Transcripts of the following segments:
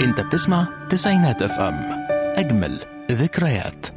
انت بتسمع تسعينات اف ام اجمل ذكريات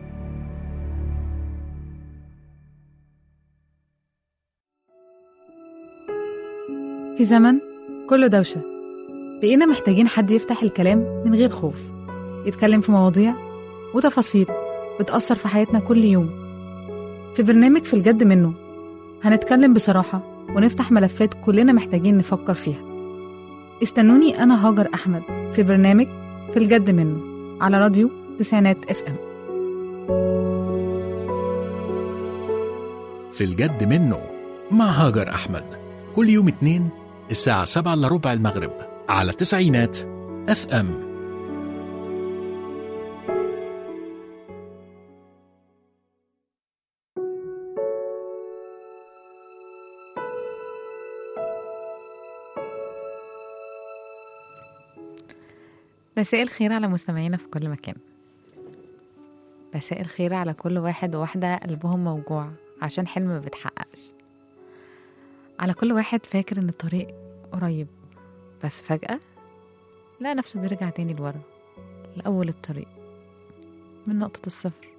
في زمن كله دوشة بقينا محتاجين حد يفتح الكلام من غير خوف يتكلم في مواضيع وتفاصيل بتأثر في حياتنا كل يوم في برنامج في الجد منه هنتكلم بصراحة ونفتح ملفات كلنا محتاجين نفكر فيها استنوني أنا هاجر أحمد في برنامج في الجد منه على راديو تسعينات اف ام في الجد منه مع هاجر أحمد كل يوم اتنين الساعة سبعة إلا ربع المغرب على تسعينات اف ام مساء الخير على مستمعينا في كل مكان مساء الخير على كل واحد وواحدة قلبهم موجوع عشان حلم ما بيتحققش على كل واحد فاكر ان الطريق قريب بس فجأة لقى نفسه بيرجع تاني لورا لأول الطريق من نقطة الصفر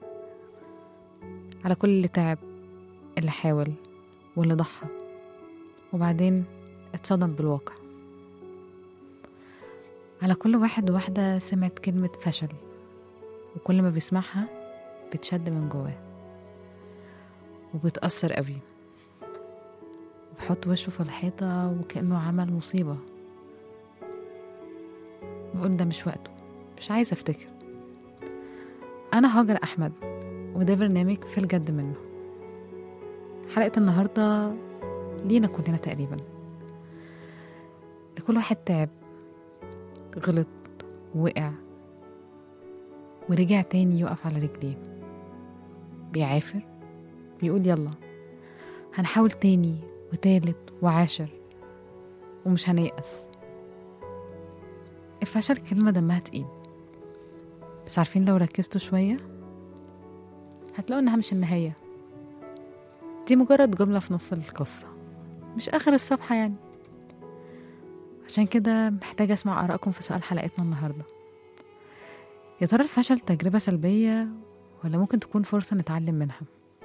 على كل اللي تعب اللي حاول واللي ضحى وبعدين اتصدم بالواقع على كل واحد وواحدة سمعت كلمة فشل وكل ما بيسمعها بتشد من جواه وبتأثر قوي بحط وشه في الحيطة وكأنه عمل مصيبة بقول ده مش وقته مش عايزة افتكر أنا هاجر أحمد وده برنامج في الجد منه حلقة النهاردة لينا كلنا تقريبا لكل واحد تعب غلط وقع ورجع تاني يقف على رجليه بيعافر بيقول يلا هنحاول تاني وتالت وعاشر ومش هنيأس الفشل كلمة دمها تقيل بس عارفين لو ركزتوا شوية هتلاقوا إنها مش النهاية دي مجرد جملة في نص القصة مش آخر الصفحة يعني عشان كده محتاجة أسمع آرائكم في سؤال حلقتنا النهاردة يا ترى الفشل تجربة سلبية ولا ممكن تكون فرصة نتعلم منها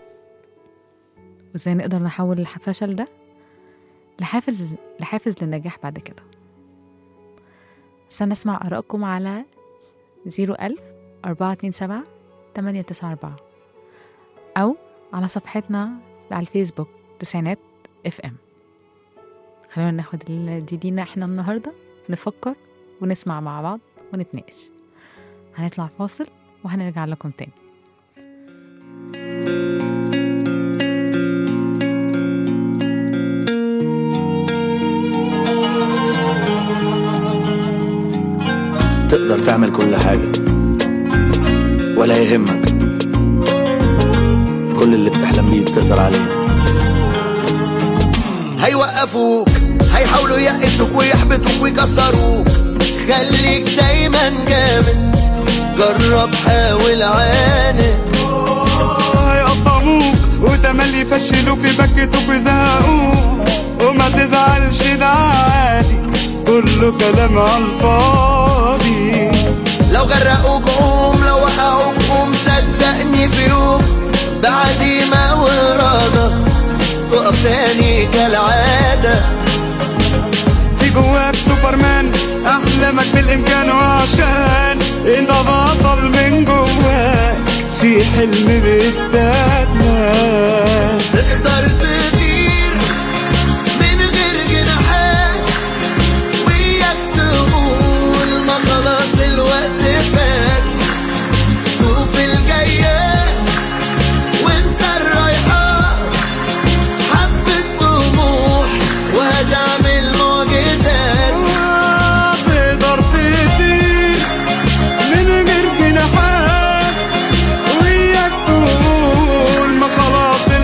وازاي نقدر نحول الفشل ده لحافز لحافز للنجاح بعد كده استنى اسمع آرائكم على زيرو ألف أربعة اتنين سبعة تمانية تسعة أربعة أو على صفحتنا على الفيسبوك تسعينات اف ام خلونا ناخد ال- دي لينا احنا النهاردة نفكر ونسمع مع بعض ونتناقش هنطلع فاصل وهنرجع لكم تاني تقدر تعمل كل حاجة ولا يهمك كل اللي بتحلم بيه تقدر عليه هيوقفوك هيحاولوا يقسوك ويحبطوك ويكسروك خليك دايما جامد جرب حاول عاند هيقطعوك وتملي يفشلوك يبكتوك ويزهقوك وما تزعلش ده عادي كله كلام على الفاضي لو غرقوك قوم لو وقعوك قوم صدقني في يوم بعزيمة وإرادة تقف تاني كالعادة في جواك سوبرمان احلامك بالامكان وعشان انت بطل من جواك في حلم بيستناك تقدر تطير من غير جناحات وياك تقول ما خلاص الوقت فات شوف الجايات وانسى الرايحات حبة طموح وهتعمل معجزات تقدر تطير من غير جناحات وياك تقول ما خلاص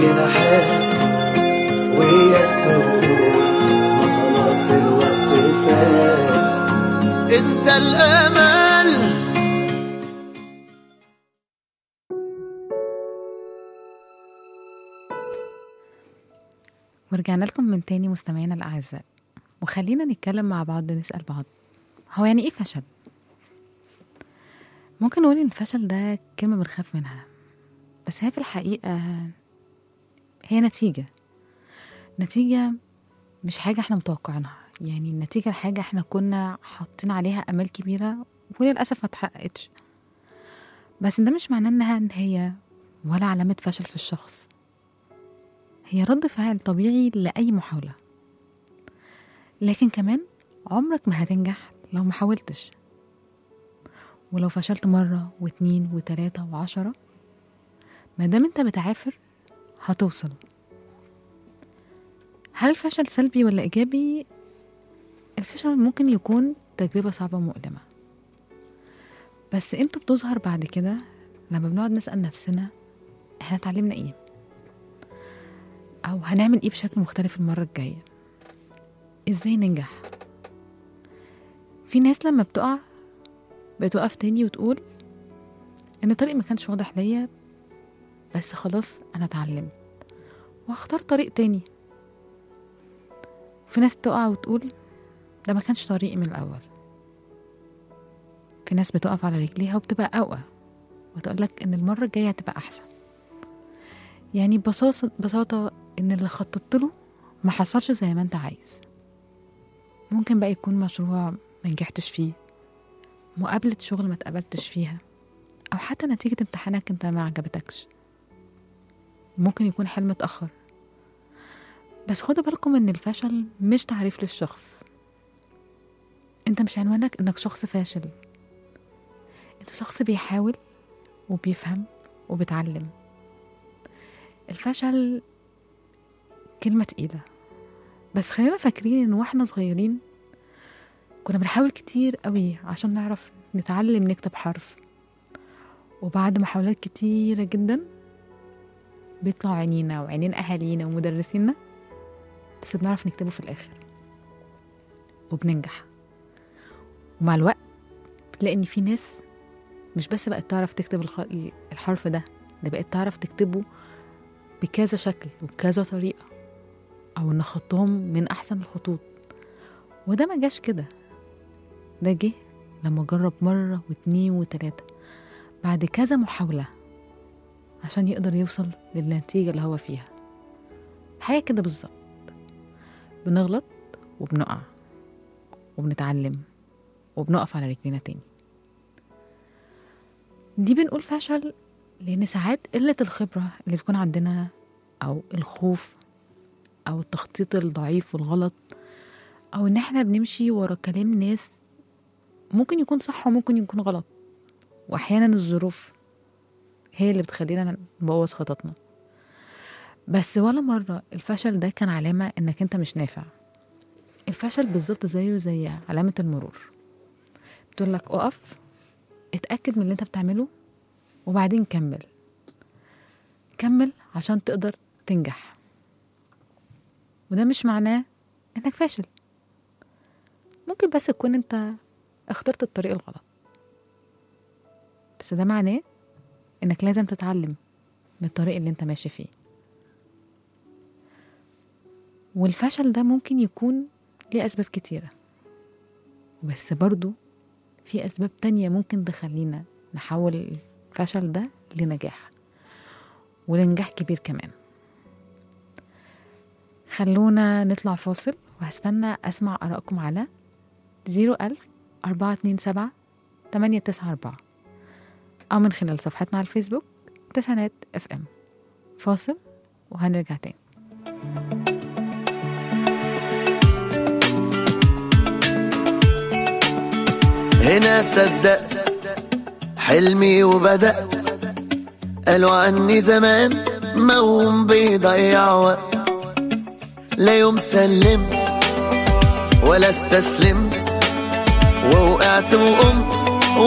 جناحات وياك تقول ما خلاص الوقت فات انت الامل ورجعنا لكم من تاني مستمعينا الأعزاء وخلينا نتكلم مع بعض نسأل بعض هو يعني إيه فشل؟ ممكن نقول إن الفشل ده كلمة بنخاف منها بس هي في الحقيقة هي نتيجة نتيجة مش حاجة احنا متوقعينها يعني النتيجة لحاجة احنا كنا حاطين عليها أمال كبيرة وللأسف ما اتحققتش بس ده مش معناه إنها نهاية ولا علامة فشل في الشخص هي رد فعل طبيعي لأي محاولة لكن كمان عمرك ما هتنجح لو ما حاولتش ولو فشلت مرة واتنين وتلاتة وعشرة ما دام انت بتعافر هتوصل هل الفشل سلبي ولا إيجابي؟ الفشل ممكن يكون تجربة صعبة ومؤلمة بس امتى بتظهر بعد كده لما بنقعد نسأل نفسنا احنا اتعلمنا ايه او هنعمل ايه بشكل مختلف المرة الجاية ازاي ننجح في ناس لما بتقع بتوقف تاني وتقول ان الطريق ما كانش واضح ليا بس خلاص انا اتعلمت واختار طريق تاني في ناس تقع وتقول ده ما كانش طريقي من الاول في ناس بتقف على رجليها وبتبقى اقوى وتقولك ان المرة الجاية هتبقى احسن يعني ببساطة ببساطة ان اللي خططت له ما حصلش زي ما انت عايز ممكن بقى يكون مشروع ما نجحتش فيه مقابلة شغل ما تقبلتش فيها أو حتى نتيجة امتحانك انت ما عجبتكش ممكن يكون حلم اتأخر بس خدوا بالكم ان الفشل مش تعريف للشخص انت مش عنوانك انك شخص فاشل انت شخص بيحاول وبيفهم وبيتعلم الفشل كلمة تقيلة بس خلينا فاكرين ان واحنا صغيرين كنا بنحاول كتير قوي عشان نعرف نتعلم نكتب حرف وبعد محاولات كتيرة جدا بيطلع عينينا وعينين أهالينا ومدرسينا بس بنعرف نكتبه في الآخر وبننجح ومع الوقت بتلاقي إن في ناس مش بس بقت تعرف تكتب الخ... الحرف ده ده بقت تعرف تكتبه بكذا شكل وبكذا طريقة أو إن خطهم من أحسن الخطوط وده ما جاش كده ده جه لما جرب مرة واتنين وتلاتة بعد كذا محاولة عشان يقدر يوصل للنتيجة اللي هو فيها حاجة كده بالظبط بنغلط وبنقع وبنتعلم وبنقف على رجلينا تاني دي بنقول فشل لأن ساعات قلة الخبرة اللي بيكون عندنا أو الخوف أو التخطيط الضعيف والغلط أو إن إحنا بنمشي ورا كلام ناس ممكن يكون صح وممكن يكون غلط وأحيانا الظروف هي اللي بتخلينا نبوظ خططنا بس ولا مرة الفشل ده كان علامة إنك أنت مش نافع الفشل بالظبط زيه زي علامة المرور بتقول لك اقف اتأكد من اللي انت بتعمله وبعدين كمل كمل عشان تقدر تنجح وده مش معناه انك فاشل ممكن بس تكون انت اخترت الطريق الغلط بس ده معناه انك لازم تتعلم من الطريق اللي انت ماشي فيه والفشل ده ممكن يكون ليه أسباب كتيرة بس برضو في أسباب تانية ممكن تخلينا نحول الفشل ده لنجاح ولنجاح كبير كمان خلونا نطلع فاصل وهستنى أسمع آرائكم على زيرو ألف أربعة اتنين سبعة تمانية تسعة أربعة أو من خلال صفحتنا على الفيسبوك تسعينات اف ام فاصل وهنرجع تاني هنا صدقت حلمي وبدأت قالوا عني زمان موهوم بيضيع وقت لا يوم سلمت ولا استسلمت ووقعت وقمت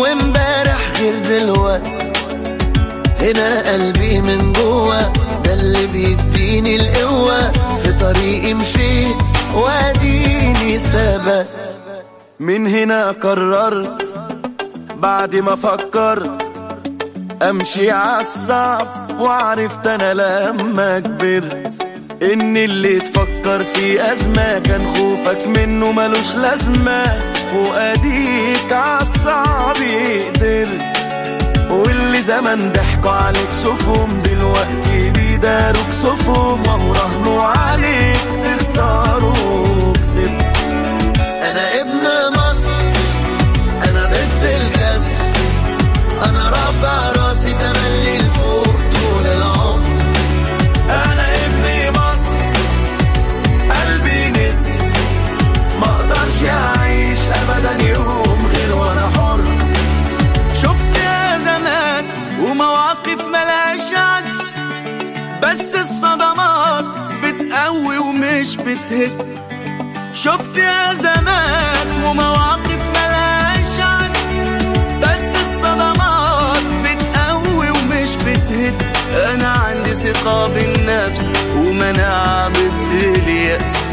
وامبارح غير دلوقت هنا قلبي من جوا ده اللي اللي بيديني القوة في طريقي مشيت واديني ثبت من هنا قررت بعد ما فكرت امشي عالصعب وعرفت انا لما كبرت ان اللي تفكر في ازمة كان خوفك منه ملوش لازمة واديك عالصعب قدرت واللي زمان ضحكوا عليك شوفهم دلوقتي بيداروك صفهم وهو رهنوا عليك تخسروا كسبت انا ابن مصر انا ضد الكسر انا رافع راسي تملي لفوق طول العمر انا ابن مصر قلبي نسر ما اقدرش اعيش ابدا يوم غير وانا حر شفت يا زمان ومواقف ملهاش عد بس الصدمات بتقوي ومش بتهد شفت يا زمان ومواقف ملهاش عد بس الصدمات بتقوي ومش بتهد انا عندي ثقة بالنفس ومناعة ضد اليأس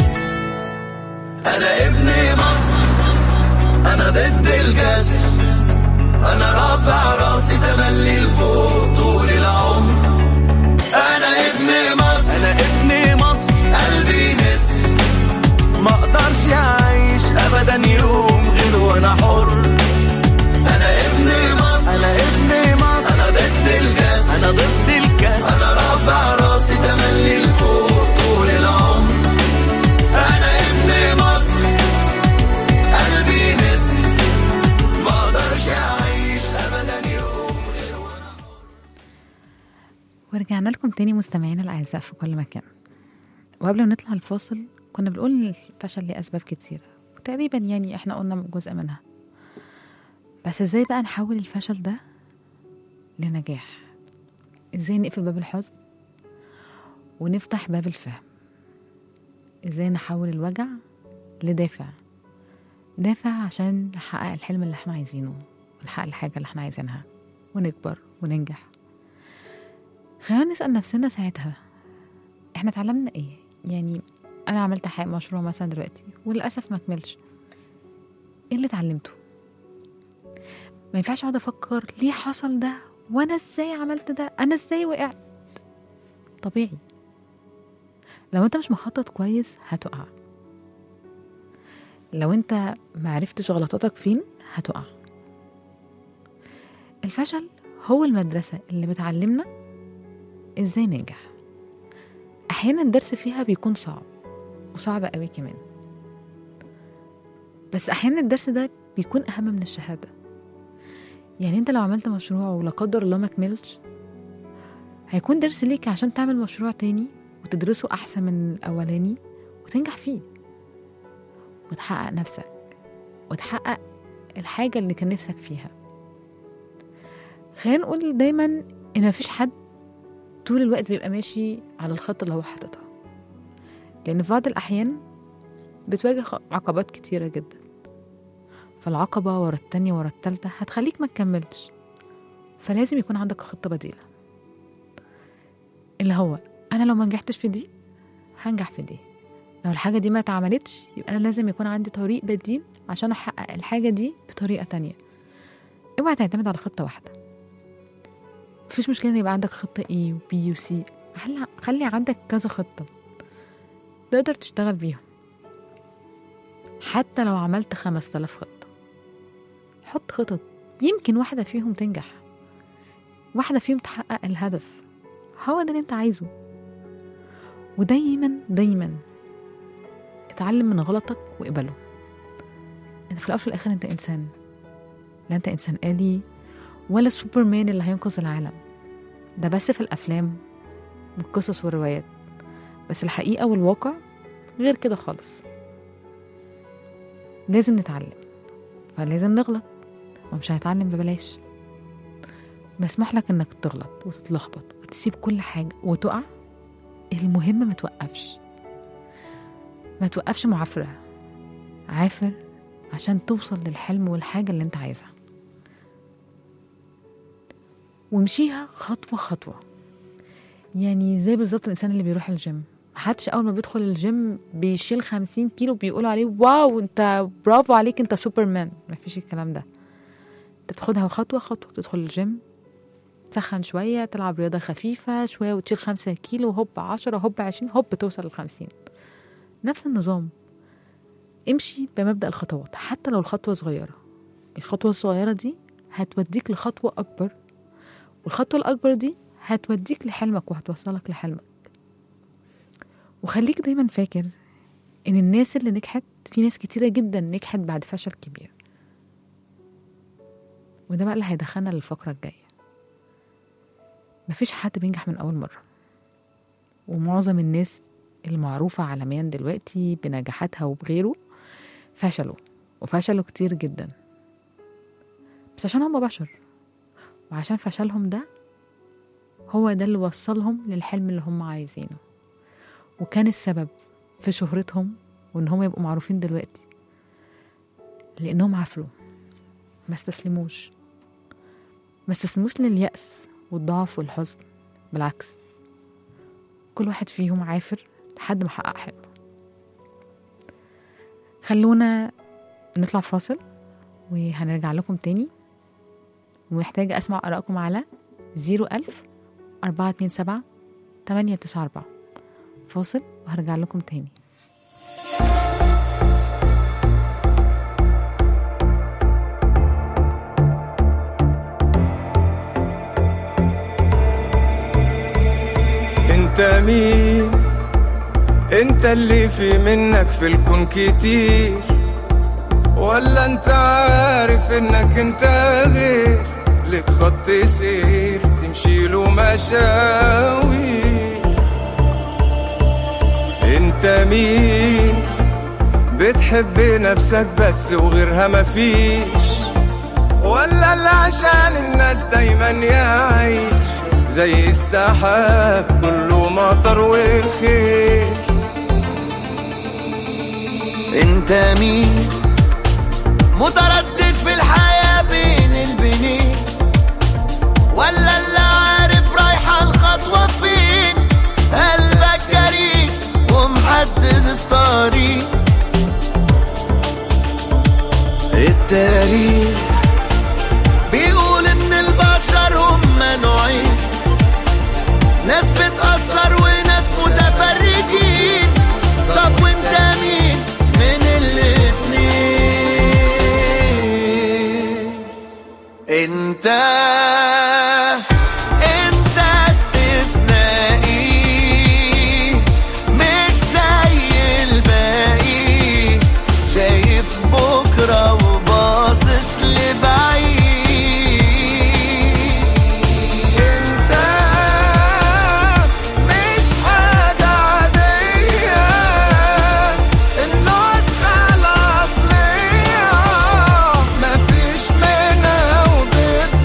انا ابن مصر انا ضد الكسر انا رافع راسي تملي لفوق طول العمر انا ابن مصر انا ابن مصر قلبي نسر ما اقدرش اعيش ابدا يوم غير وانا حر انا ابن مصر انا ابن مصر انا ضد الكسر انا ضد الكسر انا رافع راسي تملي لفوق طول العمر انا ابن مصر قلبي نسر ما اقدرش اعيش ابدا يوم غير وانا ورجعنا لكم تاني مستمعينا الأعزاء في كل مكان وقبل ما نطلع الفاصل كنا بنقول إن الفشل ليه أسباب كتيرة وتقريبا يعني إحنا قلنا جزء منها بس إزاي بقى نحول الفشل ده لنجاح إزاي نقفل باب الحزن ونفتح باب الفهم إزاي نحول الوجع لدافع دافع عشان نحقق الحلم اللي احنا عايزينه ونحقق الحاجة اللي احنا عايزينها ونكبر وننجح خلينا نسأل نفسنا ساعتها احنا اتعلمنا ايه يعني انا عملت حاجة مشروع مثلا دلوقتي وللأسف ما كملش ايه اللي اتعلمته ما ينفعش اقعد افكر ليه حصل ده وانا ازاي عملت ده انا ازاي وقعت طبيعي لو انت مش مخطط كويس هتقع لو انت معرفتش غلطاتك فين هتقع الفشل هو المدرسة اللي بتعلمنا ازاي ننجح احيانا الدرس فيها بيكون صعب وصعب قوي كمان بس احيانا الدرس ده بيكون اهم من الشهاده يعني انت لو عملت مشروع ولا قدر الله ما كملش هيكون درس ليك عشان تعمل مشروع تاني وتدرسه احسن من الاولاني وتنجح فيه وتحقق نفسك وتحقق الحاجه اللي كان نفسك فيها خلينا نقول دايما ان مفيش حد طول الوقت بيبقى ماشي على الخط اللي هو حاططها لأن في بعض الأحيان بتواجه خ- عقبات كتيرة جدا فالعقبة ورا التانية ورا التالتة هتخليك ما تكملش فلازم يكون عندك خطة بديلة اللي هو أنا لو ما نجحتش في دي هنجح في دي لو الحاجة دي ما اتعملتش يبقى أنا لازم يكون عندي طريق بديل عشان أحقق الحاجة دي بطريقة تانية اوعى تعتمد على خطة واحدة مفيش مشكلة إن يبقى عندك خطة A و B و C خلي خلي عندك كذا خطة تقدر تشتغل بيهم حتى لو عملت خمس تلاف خطة حط خطط يمكن واحدة فيهم تنجح واحدة فيهم تحقق الهدف هو ده اللي انت عايزه ودايما دايما اتعلم من غلطك واقبله انت في الاول وفي الاخر انت انسان لا انت انسان آلي ولا سوبرمان اللي هينقذ العالم ده بس في الافلام والقصص والروايات بس الحقيقة والواقع غير كده خالص لازم نتعلم فلازم نغلط ومش هنتعلم ببلاش مسموح لك انك تغلط وتتلخبط وتسيب كل حاجة وتقع المهم ما توقفش ما توقفش معافرة عافر عشان توصل للحلم والحاجة اللي انت عايزها وامشيها خطوة خطوة يعني زي بالظبط الانسان اللي بيروح الجيم محدش اول ما بيدخل الجيم بيشيل 50 كيلو بيقولوا عليه واو انت برافو عليك انت سوبرمان مفيش الكلام ده انت بتاخدها خطوه خطوه تدخل الجيم تسخن شويه تلعب رياضه خفيفه شويه وتشيل 5 كيلو هوب 10 هوب 20 هوب توصل ل 50 نفس النظام امشي بمبدا الخطوات حتى لو الخطوه صغيره الخطوه الصغيره دي هتوديك لخطوه اكبر والخطوه الاكبر دي هتوديك لحلمك وهتوصلك لحلمك وخليك دايما فاكر ان الناس اللي نجحت في ناس كتيرة جدا نجحت بعد فشل كبير وده بقى اللي هيدخلنا للفقرة الجاية مفيش حد بينجح من أول مرة ومعظم الناس المعروفة عالميا دلوقتي بنجاحاتها وبغيره فشلوا وفشلوا كتير جدا بس عشان هم بشر وعشان فشلهم ده هو ده اللي وصلهم للحلم اللي هم عايزينه وكان السبب في شهرتهم وان هم يبقوا معروفين دلوقتي لانهم عفروا ما استسلموش ما استسلموش لليأس والضعف والحزن بالعكس كل واحد فيهم عافر لحد ما حقق حلمه خلونا نطلع فاصل وهنرجع لكم تاني ومحتاجة أسمع آرائكم على 01000 427 894 فاصل وهرجع لكم تاني انت مين انت اللي في منك في الكون كتير ولا انت عارف انك انت غير لك خط سير تمشي له مشاوي انت مين بتحب نفسك بس وغيرها مفيش ولا اللي عشان الناس دايما يعيش زي السحاب كله مطر وخير انت مين متردد في الحياة بين البنين ولا اللي عارف رايحة الخطوة فين قلبك جريء ومحدد الطريق التاريخ بيقول ان البشر هم نوعين ناس بتأثر وناس متفرجين طب وانت مين من الاتنين انت انت استثنائي مش زي الباقي شايف بكرة وباصص لبعيد انت مش حاجة عادية النسخة الأصلية مفيش منها وضد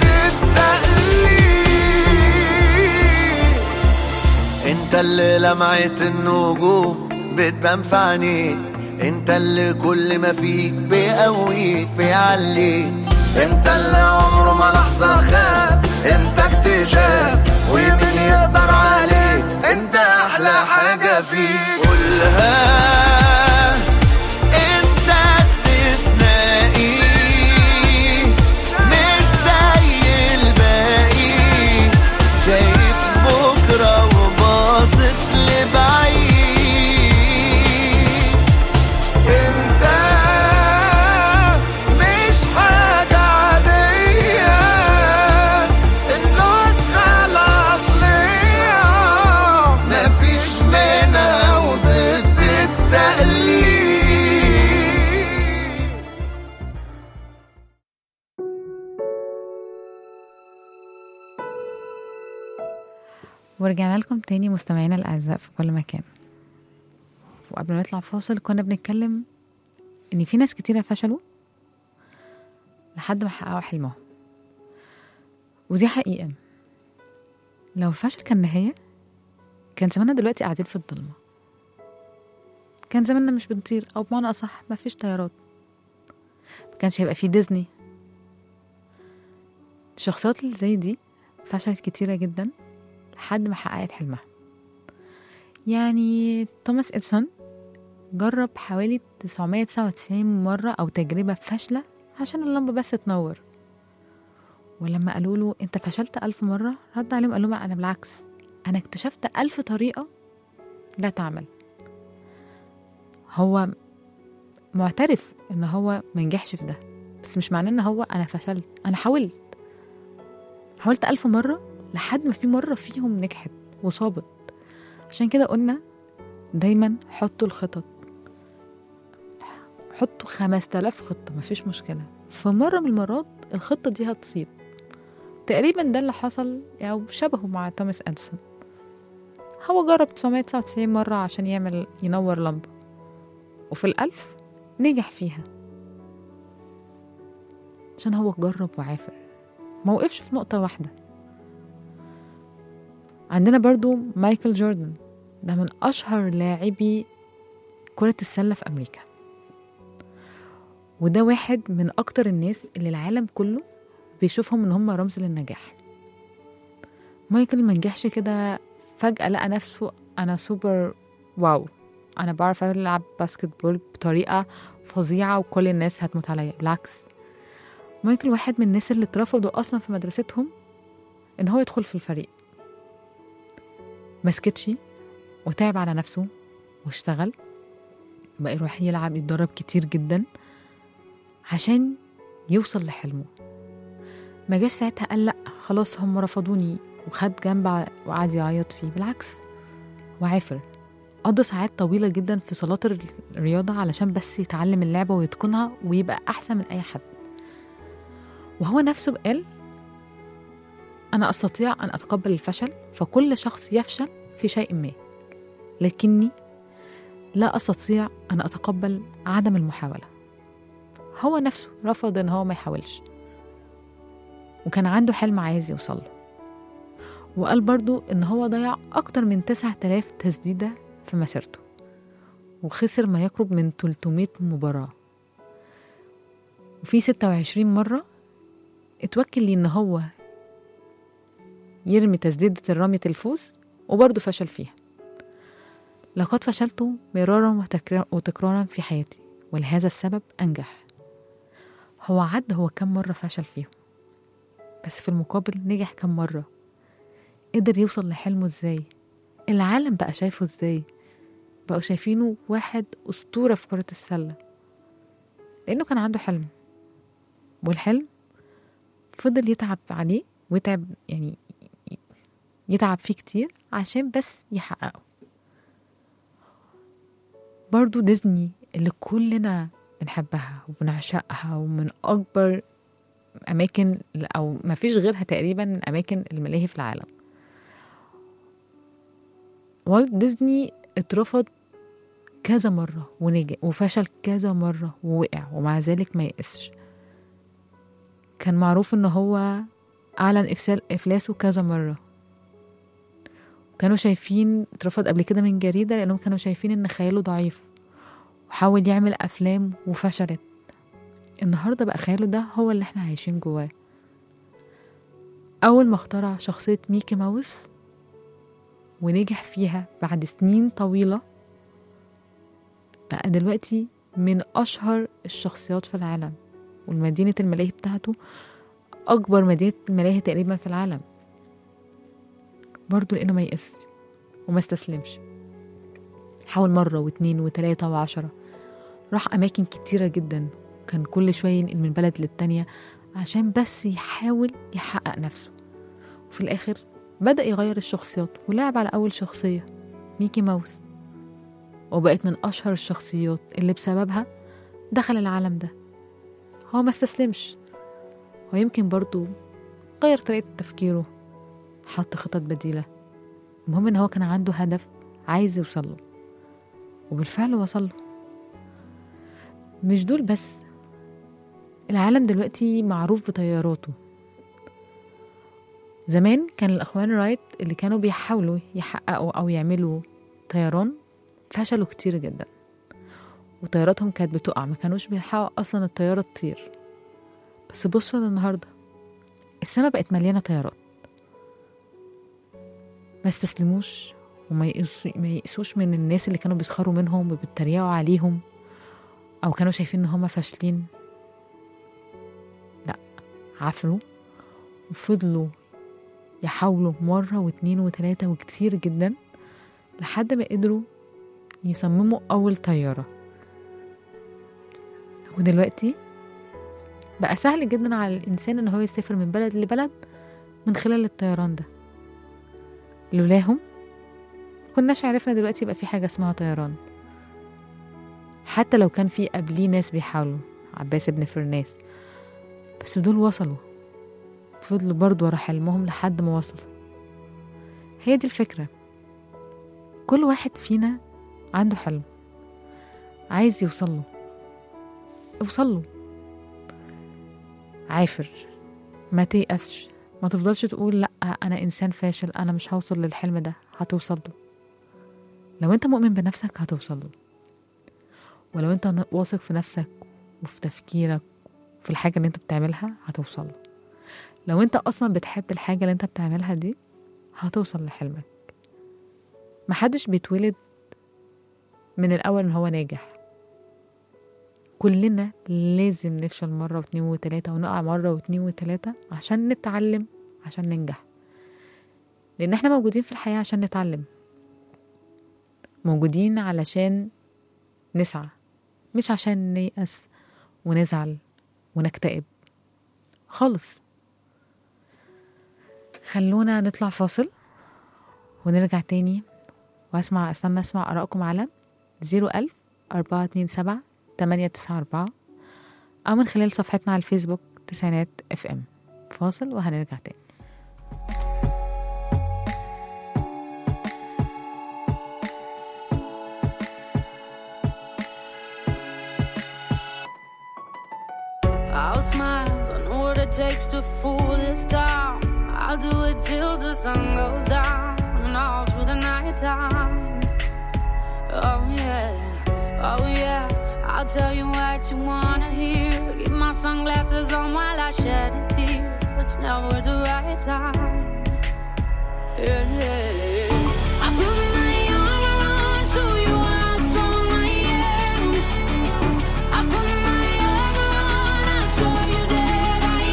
التقليد انت اللي لمعت النجوم بتبان في عينيك انت اللي كل ما فيك بيقويك بيعليك انت اللي عمره ما لحظة خاب انت اكتشاف ومين يقدر عليك انت احلى حاجة فيك قولها انت استثنائي مش زي الباقي شايف بكرة وباصص لبعيد انت مش حاجة عادية النسخة الأصلية مفيش منها وضد التقليد ورجعنا لكم تاني مستمعينا الأعزاء في كل مكان وقبل ما نطلع فاصل كنا بنتكلم إن في ناس كتيرة فشلوا لحد ما حققوا حلمهم ودي حقيقة لو الفشل كان نهاية كان زماننا دلوقتي قاعدين في الضلمة كان زماننا مش بنطير أو بمعنى أصح مفيش طيارات مكانش هيبقى في ديزني الشخصيات اللي زي دي فشلت كتيرة جدا لحد ما حققت حلمها يعني توماس إديسون جرب حوالي 999 مرة أو تجربة فاشلة عشان اللمبة بس تنور ولما قالوا له أنت فشلت ألف مرة رد عليهم قال لهم أنا بالعكس أنا اكتشفت ألف طريقة لا تعمل هو معترف إن هو منجحش في ده بس مش معناه إن هو أنا فشلت أنا حاولت حاولت ألف مرة لحد ما في مرة فيهم نجحت وصابت عشان كده قلنا دايما حطوا الخطط حطوا خمس تلاف خطة مفيش مشكلة في مرة من المرات الخطة دي هتصيب تقريبا ده اللي حصل أو يعني شبهه مع توماس أديسون هو جرب 999 مرة عشان يعمل ينور لمبة وفي الألف نجح فيها عشان هو جرب وعافر ما وقفش في نقطة واحدة عندنا برضو مايكل جوردن ده من أشهر لاعبي كرة السلة في أمريكا وده واحد من أكتر الناس اللي العالم كله بيشوفهم إن هم رمز للنجاح مايكل منجحش كده فجأة لقى نفسه أنا سوبر واو أنا بعرف ألعب باسكت بول بطريقة فظيعة وكل الناس هتموت عليا بالعكس مايكل واحد من الناس اللي اترفضوا أصلا في مدرستهم إن هو يدخل في الفريق مسكتش وتعب على نفسه واشتغل بقى يروح يلعب يتدرب كتير جدا عشان يوصل لحلمه ما جاش ساعتها قال لا خلاص هم رفضوني وخد جنب وقعد يعيط فيه بالعكس وعافر قضى ساعات طويلة جدا في صالات الرياضة علشان بس يتعلم اللعبة ويتقنها ويبقى أحسن من أي حد وهو نفسه قال أنا أستطيع أن أتقبل الفشل فكل شخص يفشل في شيء ما لكني لا أستطيع أن أتقبل عدم المحاولة هو نفسه رفض إن هو ما يحاولش وكان عنده حلم عايز يوصل له وقال برضو إن هو ضيع أكتر من 9000 تسديدة في مسيرته وخسر ما يقرب من 300 مباراة وفي 26 مرة اتوكل لي إن هو يرمي تسديدة الرمية الفوز وبرضه فشل فيها لقد فشلت مرارا وتكرارا في حياتي ولهذا السبب أنجح هو عد هو كم مرة فشل فيهم بس في المقابل نجح كم مرة قدر يوصل لحلمه ازاي العالم بقى شايفه ازاي بقوا شايفينه واحد أسطورة في كرة السلة لأنه كان عنده حلم والحلم فضل يتعب عليه ويتعب يعني يتعب فيه كتير عشان بس يحققه برضو ديزني اللي كلنا بنحبها وبنعشقها ومن أكبر أماكن أو ما فيش غيرها تقريبا من أماكن الملاهي في العالم والت ديزني اترفض كذا مرة ونجح وفشل كذا مرة ووقع ومع ذلك ما يأسش كان معروف ان هو أعلن إفسال إفلاسه كذا مرة كانوا شايفين اترفض قبل كده من جريدة لأنهم كانوا شايفين إن خياله ضعيف وحاول يعمل أفلام وفشلت النهاردة بقى خياله ده هو اللي احنا عايشين جواه أول ما اخترع شخصية ميكي ماوس ونجح فيها بعد سنين طويلة بقى دلوقتي من أشهر الشخصيات في العالم والمدينة الملاهي بتاعته أكبر مدينة الملاهي تقريبا في العالم برضه لأنه ما يأس وما استسلمش حاول مرة واتنين وتلاتة وعشرة راح أماكن كتيرة جدا كان كل شوية ينقل من بلد للتانية عشان بس يحاول يحقق نفسه وفي الآخر بدأ يغير الشخصيات ولعب على أول شخصية ميكي ماوس وبقت من أشهر الشخصيات اللي بسببها دخل العالم ده هو ما استسلمش هو يمكن برضو غير طريقة تفكيره حط خطط بديلة المهم إن هو كان عنده هدف عايز يوصله وبالفعل وصله مش دول بس العالم دلوقتي معروف بطياراته زمان كان الأخوان رايت اللي كانوا بيحاولوا يحققوا أو يعملوا طيران فشلوا كتير جدا وطياراتهم كانت بتقع ما كانوش بيلحقوا أصلا الطيارة تطير بس بصوا للنهاردة السما بقت مليانة طيارات ما استسلموش وما يقص- ما يقسوش من الناس اللي كانوا بيسخروا منهم وبيتريقوا عليهم او كانوا شايفين ان هم فاشلين لا عفروا وفضلوا يحاولوا مرة واتنين وتلاتة وكتير جدا لحد ما قدروا يصمموا أول طيارة ودلوقتي بقى سهل جدا على الإنسان إن هو يسافر من بلد لبلد من خلال الطيران ده لولاهم كناش عرفنا دلوقتي يبقى في حاجة اسمها طيران حتى لو كان في قبليه ناس بيحاولوا عباس بن فرناس بس دول وصلوا فضلوا برضو ورا حلمهم لحد ما وصلوا هي دي الفكرة كل واحد فينا عنده حلم عايز يوصله اوصله عافر ما تيأسش ما تفضلش تقول لا انا انسان فاشل انا مش هوصل للحلم ده هتوصل له لو انت مؤمن بنفسك هتوصل له ولو انت ن- واثق في نفسك وفي تفكيرك في الحاجة اللي انت بتعملها هتوصل له لو انت اصلا بتحب الحاجة اللي انت بتعملها دي هتوصل لحلمك محدش بيتولد من الاول ان هو ناجح كلنا لازم نفشل مرة واتنين وتلاتة ونقع مرة واتنين وتلاتة عشان نتعلم عشان ننجح لأن احنا موجودين في الحياة عشان نتعلم موجودين علشان نسعى مش عشان نيأس ونزعل ونكتئب خالص خلونا نطلع فاصل ونرجع تاني واسمع استنى اسمع آرائكم على زيرو ألف أربعة اتنين سبعة تمانية تسعة أربعة أو من خلال صفحتنا على الفيسبوك تسعينات اف ام فاصل وهنرجع تاني I'll smile, I know what it takes to fool this town. I'll do it till the sun goes down and all through the night time. Oh yeah, oh yeah, I'll tell you what you wanna hear. Keep my sunglasses on while I shed a tear. It's never the right time. Yeah, yeah, yeah. I put my armor on so you are strong I am. I put my armor on, I show you that I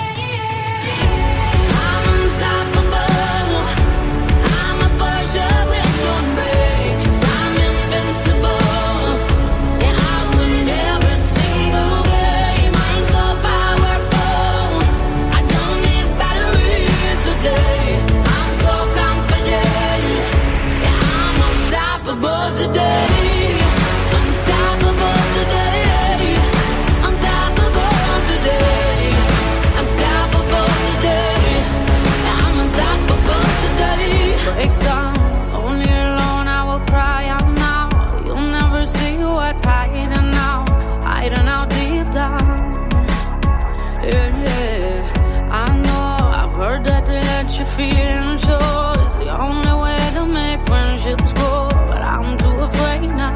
am. I'm unstoppable. I'm a Porsche with no brakes. I'm invincible. Yeah, I win every single game. I'm so powerful. I don't need batteries to play. I'm so confident. Yeah, I'm unstoppable today. Unstoppable today. Unstoppable today. Unstoppable today. Yeah, I'm unstoppable today. Break down, only alone I will cry out now. You'll never see what's hiding now, hiding out deep down. Yeah, yeah. I know I've heard that to let you feel and show is the only way to make friendships grow, but I'm too afraid now.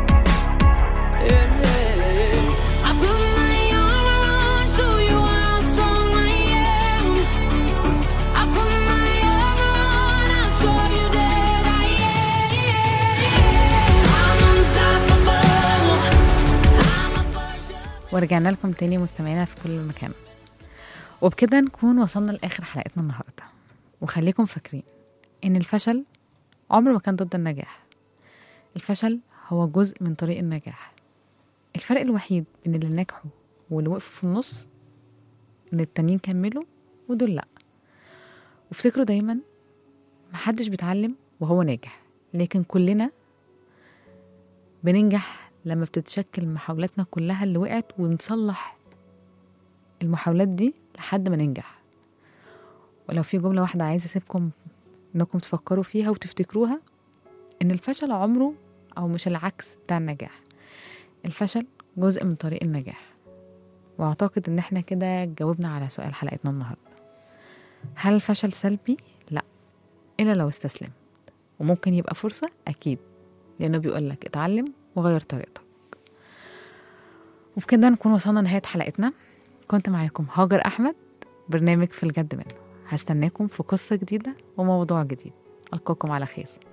Yeah, yeah, yeah. I put my armor on so you are strong I am. I put my armor on, I'll show you that I am. I'm unstoppable. I'm a Porsche. ورجعنا لكم تاني مستمعينا في كل مكان وبكده نكون وصلنا لآخر حلقتنا النهاردة وخليكم فاكرين إن الفشل عمره ما كان ضد النجاح الفشل هو جزء من طريق النجاح الفرق الوحيد بين اللي نجحوا واللي وقفوا في النص إن التانيين كملوا ودول لأ وافتكروا دايما محدش بيتعلم وهو ناجح لكن كلنا بننجح لما بتتشكل محاولاتنا كلها اللي وقعت ونصلح المحاولات دي لحد ما ننجح ولو في جملة واحدة عايزة أسيبكم إنكم تفكروا فيها وتفتكروها إن الفشل عمره أو مش العكس بتاع النجاح الفشل جزء من طريق النجاح وأعتقد إن إحنا كده جاوبنا على سؤال حلقتنا النهاردة هل الفشل سلبي؟ لأ إلا لو استسلمت وممكن يبقى فرصة أكيد لأنه بيقولك اتعلم وغير طريقتك وبكده نكون وصلنا لنهاية حلقتنا كنت معاكم هاجر أحمد برنامج في الجد منه هستناكم في قصة جديدة وموضوع جديد ألقاكم على خير